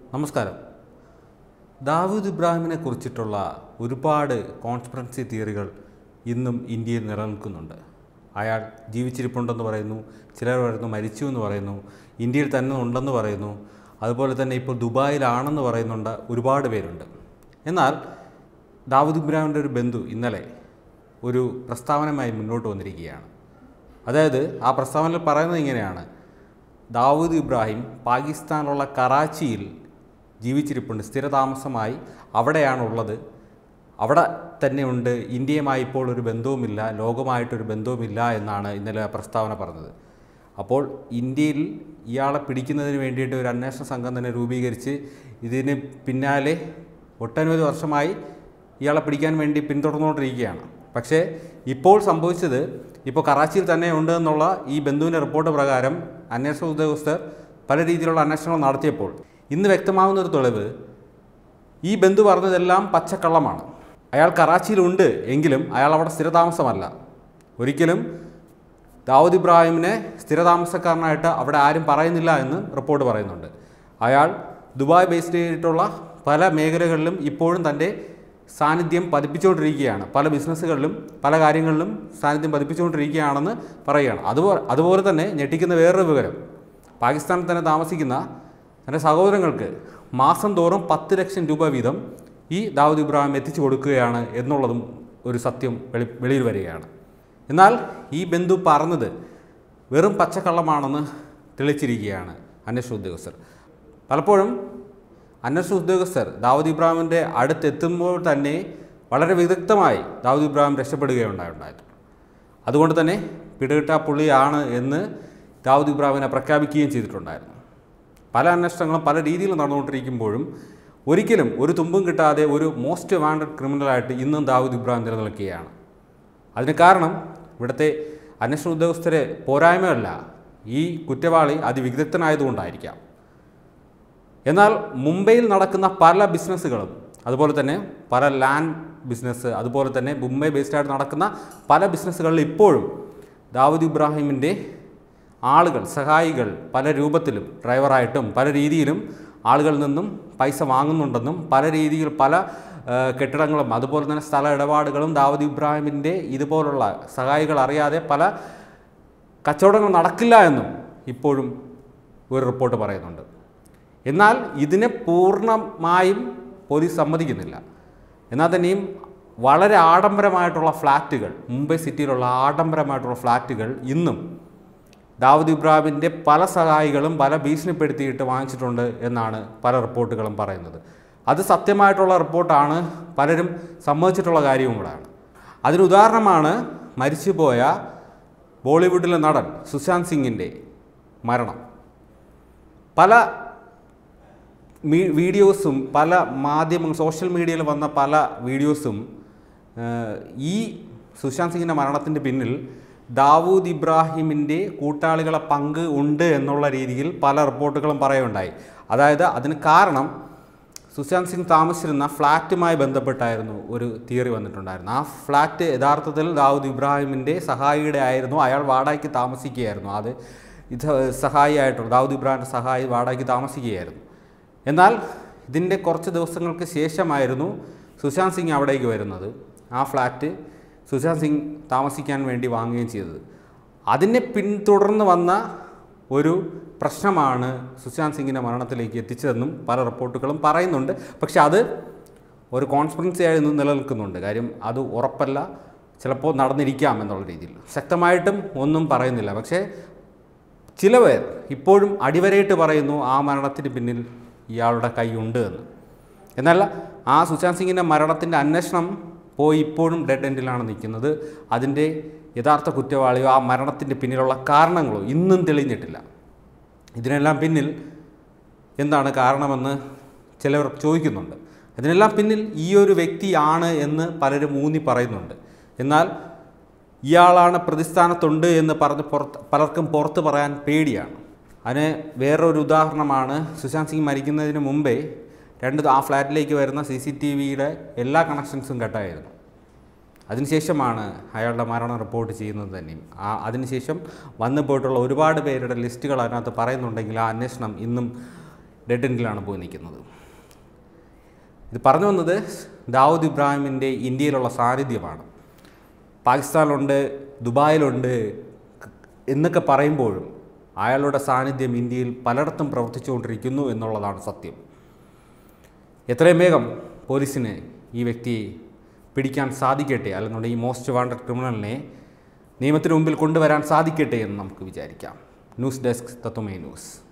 നമസ്കാരം ദാവൂദ് ഇബ്രാഹിമിനെ കുറിച്ചിട്ടുള്ള ഒരുപാട് കോൺസ്പിറൻസി തിയറികൾ ഇന്നും ഇന്ത്യയിൽ നിലനിൽക്കുന്നുണ്ട് അയാൾ ജീവിച്ചിരിപ്പുണ്ടെന്ന് പറയുന്നു ചിലർ പറയുന്നു മരിച്ചു എന്ന് പറയുന്നു ഇന്ത്യയിൽ തന്നെ ഉണ്ടെന്ന് പറയുന്നു അതുപോലെ തന്നെ ഇപ്പോൾ ദുബായിലാണെന്ന് പറയുന്നുണ്ട് ഒരുപാട് പേരുണ്ട് എന്നാൽ ദാവൂദ് ഇബ്രാഹിമിൻ്റെ ഒരു ബന്ധു ഇന്നലെ ഒരു പ്രസ്താവനയുമായി മുന്നോട്ട് വന്നിരിക്കുകയാണ് അതായത് ആ പ്രസ്താവനയിൽ പറയുന്നത് ഇങ്ങനെയാണ് ദാവൂദ് ഇബ്രാഹിം പാകിസ്ഥാനിലുള്ള കറാച്ചിയിൽ ജീവിച്ചിരിപ്പുണ്ട് സ്ഥിരതാമസമായി അവിടെയാണുള്ളത് അവിടെ തന്നെയുണ്ട് ഇന്ത്യയുമായി ഇപ്പോൾ ഒരു ബന്ധവുമില്ല ലോകമായിട്ടൊരു ബന്ധവുമില്ല എന്നാണ് ഇന്നലെ ആ പ്രസ്താവന പറഞ്ഞത് അപ്പോൾ ഇന്ത്യയിൽ ഇയാളെ പിടിക്കുന്നതിന് വേണ്ടിയിട്ട് ഒരു അന്വേഷണ സംഘം തന്നെ രൂപീകരിച്ച് ഇതിന് പിന്നാലെ ഒട്ടനവധി വർഷമായി ഇയാളെ പിടിക്കാൻ വേണ്ടി പിന്തുടർന്നുകൊണ്ടിരിക്കുകയാണ് പക്ഷേ ഇപ്പോൾ സംഭവിച്ചത് ഇപ്പോൾ കറാച്ചിയിൽ തന്നെ ഉണ്ട് എന്നുള്ള ഈ ബന്ധുവിൻ്റെ റിപ്പോർട്ട് പ്രകാരം അന്വേഷണ ഉദ്യോഗസ്ഥർ പല രീതിയിലുള്ള അന്വേഷണങ്ങൾ നടത്തിയപ്പോൾ ഇന്ന് വ്യക്തമാകുന്ന ഒരു തെളിവ് ഈ ബന്ധു പറഞ്ഞതെല്ലാം പച്ചക്കള്ളമാണ് അയാൾ കറാച്ചിയിലുണ്ട് എങ്കിലും അയാൾ അവിടെ സ്ഥിരതാമസമല്ല ഒരിക്കലും ദാവൂദ് ഇബ്രാഹിമിനെ സ്ഥിരതാമസക്കാരനായിട്ട് അവിടെ ആരും പറയുന്നില്ല എന്ന് റിപ്പോർട്ട് പറയുന്നുണ്ട് അയാൾ ദുബായ് ബേസ്ഡ് ചെയ്തിട്ടുള്ള പല മേഖലകളിലും ഇപ്പോഴും തൻ്റെ സാന്നിധ്യം പതിപ്പിച്ചുകൊണ്ടിരിക്കുകയാണ് പല ബിസിനസ്സുകളിലും പല കാര്യങ്ങളിലും സാന്നിധ്യം പതിപ്പിച്ചുകൊണ്ടിരിക്കുകയാണെന്ന് പറയുകയാണ് അതുപോലെ അതുപോലെ തന്നെ ഞെട്ടിക്കുന്ന വേറൊരു വിവരം പാകിസ്ഥാനിൽ തന്നെ താമസിക്കുന്ന തൻ്റെ സഹോദരങ്ങൾക്ക് മാസം തോറും പത്ത് ലക്ഷം രൂപ വീതം ഈ ദാവൂദ് ഇബ്രാഹിം എത്തിച്ചു കൊടുക്കുകയാണ് എന്നുള്ളതും ഒരു സത്യം വെളി വെളിയിൽ വരികയാണ് എന്നാൽ ഈ ബന്ധു പറഞ്ഞത് വെറും പച്ചക്കള്ളമാണെന്ന് തെളിച്ചിരിക്കുകയാണ് അന്വേഷണ ഉദ്യോഗസ്ഥർ പലപ്പോഴും അന്വേഷണ ഉദ്യോഗസ്ഥർ ദാവൂദ് ഇബ്രാഹിമിൻ്റെ അടുത്തെത്തുമ്പോൾ തന്നെ വളരെ വിദഗ്ധമായി ദാവൂദ് ഇബ്രാഹിം രക്ഷപ്പെടുകയുണ്ടായിട്ടുണ്ടായിരുന്നു അതുകൊണ്ട് തന്നെ പിടികിട്ടാ പുള്ളിയാണ് എന്ന് ദാവൂദ് ഇബ്രാഹിമിനെ പ്രഖ്യാപിക്കുകയും ചെയ്തിട്ടുണ്ടായിരുന്നു പല അന്വേഷണങ്ങളും പല രീതിയിൽ നടന്നുകൊണ്ടിരിക്കുമ്പോഴും ഒരിക്കലും ഒരു തുമ്പും കിട്ടാതെ ഒരു മോസ്റ്റ് വാണ്ടഡ് ക്രിമിനലായിട്ട് ഇന്നും ദാവൂദ് ഇബ്രാഹിം നിലനിൽക്കുകയാണ് അതിന് കാരണം ഇവിടുത്തെ അന്വേഷണ ഉദ്യോഗസ്ഥരെ പോരായ്മയല്ല ഈ കുറ്റവാളി അതിവിദഗ്ധനായതുകൊണ്ടായിരിക്കാം എന്നാൽ മുംബൈയിൽ നടക്കുന്ന പല ബിസിനസ്സുകളും അതുപോലെ തന്നെ പല ലാൻഡ് ബിസിനസ് അതുപോലെ തന്നെ മുംബൈ ബേസ്ഡ് ആയിട്ട് നടക്കുന്ന പല ബിസിനസ്സുകളിൽ ഇപ്പോഴും ദാവൂദ് ഇബ്രാഹിമിൻ്റെ ആളുകൾ സഹായികൾ പല രൂപത്തിലും ഡ്രൈവറായിട്ടും പല രീതിയിലും ആളുകളിൽ നിന്നും പൈസ വാങ്ങുന്നുണ്ടെന്നും പല രീതിയിൽ പല ആ, കെട്ടിടങ്ങളും അതുപോലെ തന്നെ സ്ഥല ഇടപാടുകളും ദാവൂദ് ഇബ്രാഹിമിൻ്റെ ഇതുപോലുള്ള സഹായികൾ അറിയാതെ പല കച്ചവടങ്ങൾ നടക്കില്ല എന്നും ഇപ്പോഴും ഒരു റിപ്പോർട്ട് പറയുന്നുണ്ട് എന്നാൽ ഇതിനെ പൂർണ്ണമായും പോലീസ് സമ്മതിക്കുന്നില്ല എന്നാൽ തന്നെയും വളരെ ആഡംബരമായിട്ടുള്ള ഫ്ലാറ്റുകൾ മുംബൈ സിറ്റിയിലുള്ള ആഡംബരമായിട്ടുള്ള ഫ്ലാറ്റുകൾ ഇന്നും ദാവൂദ് ഇബ്രാഹിമിൻ്റെ പല സഹായികളും പല ഭീഷണിപ്പെടുത്തിയിട്ട് വാങ്ങിച്ചിട്ടുണ്ട് എന്നാണ് പല റിപ്പോർട്ടുകളും പറയുന്നത് അത് സത്യമായിട്ടുള്ള റിപ്പോർട്ടാണ് പലരും സമ്മതിച്ചിട്ടുള്ള കാര്യവും കൂടാണ് അതിന് ഉദാഹരണമാണ് മരിച്ചുപോയ ബോളിവുഡിലെ നടൻ സുശാന്ത് സിംഗിൻ്റെ മരണം പല മീ- വീഡിയോസും പല മാധ്യമം സോഷ്യൽ മീഡിയയിൽ വന്ന പല വീഡിയോസും ഏഹ്, ഈ സുശാന്ത് സിംഗിൻ്റെ മരണത്തിൻ്റെ പിന്നിൽ ദാവൂദ് ഇബ്രാഹിമിൻ്റെ കൂട്ടാളികളെ പങ്ക് ഉണ്ട് എന്നുള്ള രീതിയിൽ പല റിപ്പോർട്ടുകളും പറയുകയുണ്ടായി അതായത് അതിന് കാരണം സുശാന്ത് സിംഗ് താമസിച്ചിരുന്ന ഫ്ലാറ്റുമായി ബന്ധപ്പെട്ടായിരുന്നു ഒരു തിയറി വന്നിട്ടുണ്ടായിരുന്നു ആ ഫ്ലാറ്റ് യഥാർത്ഥത്തിൽ ദാവൂദ് ഇബ്രാഹിമിൻ്റെ സഹായിയുടെ ആയിരുന്നു അയാൾ വാടകയ്ക്ക് താമസിക്കുകയായിരുന്നു അത് ഇത് സഹായിയായിട്ടുള്ള ദാവൂദ് ഇബ്രാഹിമിൻ്റെ സഹായി വാടകയ്ക്ക് താമസിക്കുകയായിരുന്നു എന്നാൽ ഇതിൻ്റെ കുറച്ച് ദിവസങ്ങൾക്ക് ശേഷമായിരുന്നു സുശാന്ത് സിംഗ് അവിടേക്ക് വരുന്നത് ആ ഫ്ലാറ്റ് സുശാന്ത് സിംഗ് താമസിക്കാൻ വേണ്ടി വാങ്ങുകയും ചെയ്തത് അതിനെ പിന്തുടർന്ന് വന്ന ഒരു പ്രശ്നമാണ് സുശാന്ത് സിംഗിൻ്റെ മരണത്തിലേക്ക് എത്തിച്ചതെന്നും പല റിപ്പോർട്ടുകളും പറയുന്നുണ്ട് പക്ഷെ അത് ഒരു കോൺസ്പിറൻസി ആയി ഇന്ന് നിലനിൽക്കുന്നുണ്ട് കാര്യം അത് ഉറപ്പല്ല ചിലപ്പോൾ നടന്നിരിക്കാം എന്നുള്ള രീതിയിൽ ശക്തമായിട്ടും ഒന്നും പറയുന്നില്ല പക്ഷേ ചില പേർ ഇപ്പോഴും അടിവരയിട്ട് പറയുന്നു ആ മരണത്തിന് പിന്നിൽ ഇയാളുടെ കൈയുണ്ട് എന്ന് എന്നാൽ ആ സുശാന്ത് സിംഗിൻ്റെ മരണത്തിൻ്റെ അന്വേഷണം പോയി ഇപ്പോഴും ഡെഡ് എൻഡിലാണ് നിൽക്കുന്നത് അതിൻ്റെ യഥാർത്ഥ കുറ്റവാളിയോ ആ മരണത്തിൻ്റെ പിന്നിലുള്ള കാരണങ്ങളോ ഇന്നും തെളിഞ്ഞിട്ടില്ല ഇതിനെല്ലാം പിന്നിൽ എന്താണ് കാരണമെന്ന് ചിലവർ ചോദിക്കുന്നുണ്ട് അതിനെല്ലാം പിന്നിൽ ഈ ഒരു വ്യക്തിയാണ് എന്ന് പലരും ഊന്നി പറയുന്നുണ്ട് എന്നാൽ ഇയാളാണ് പ്രതിസ്ഥാനത്തുണ്ട് എന്ന് പറഞ്ഞ് പുറത്ത് പലർക്കും പുറത്ത് പറയാൻ പേടിയാണ് അതിന് വേറൊരു ഉദാഹരണമാണ് സുശാന്ത് സിംഗ് മരിക്കുന്നതിന് മുമ്പേ രണ്ട് ആ ഫ്ലാറ്റിലേക്ക് വരുന്ന സി സി ടി വിയുടെ എല്ലാ കണക്ഷൻസും കട്ടായിരുന്നു അതിനുശേഷമാണ് അയാളുടെ മരണം റിപ്പോർട്ട് ചെയ്യുന്നത് തന്നെയും ആ അതിനുശേഷം വന്നു പോയിട്ടുള്ള ഒരുപാട് പേരുടെ ലിസ്റ്റുകൾ അതിനകത്ത് പറയുന്നുണ്ടെങ്കിൽ ആ അന്വേഷണം ഇന്നും ഡെഡ് എൻഡിലാണ് പോയി നിൽക്കുന്നത് ഇത് പറഞ്ഞു വന്നത് ദാവൂദ് ഇബ്രാഹിമിൻ്റെ ഇന്ത്യയിലുള്ള സാന്നിധ്യമാണ് പാകിസ്ഥാനിലുണ്ട് ദുബായിലുണ്ട് എന്നൊക്കെ പറയുമ്പോഴും അയാളുടെ സാന്നിധ്യം ഇന്ത്യയിൽ പലയിടത്തും പ്രവർത്തിച്ചുകൊണ്ടിരിക്കുന്നു എന്നുള്ളതാണ് സത്യം എത്രയും വേഗം പോലീസിന് ഈ വ്യക്തിയെ പിടിക്കാൻ സാധിക്കട്ടെ അല്ലെന്നുണ്ടെങ്കിൽ ഈ മോസ്റ്റ് വാണ്ടഡ് ക്രിമിനലിനെ നിയമത്തിന് മുമ്പിൽ കൊണ്ടുവരാൻ സാധിക്കട്ടെ എന്ന് നമുക്ക് വിചാരിക്കാം ന്യൂസ് ഡെസ്ക് തത്വമേ ന്യൂസ്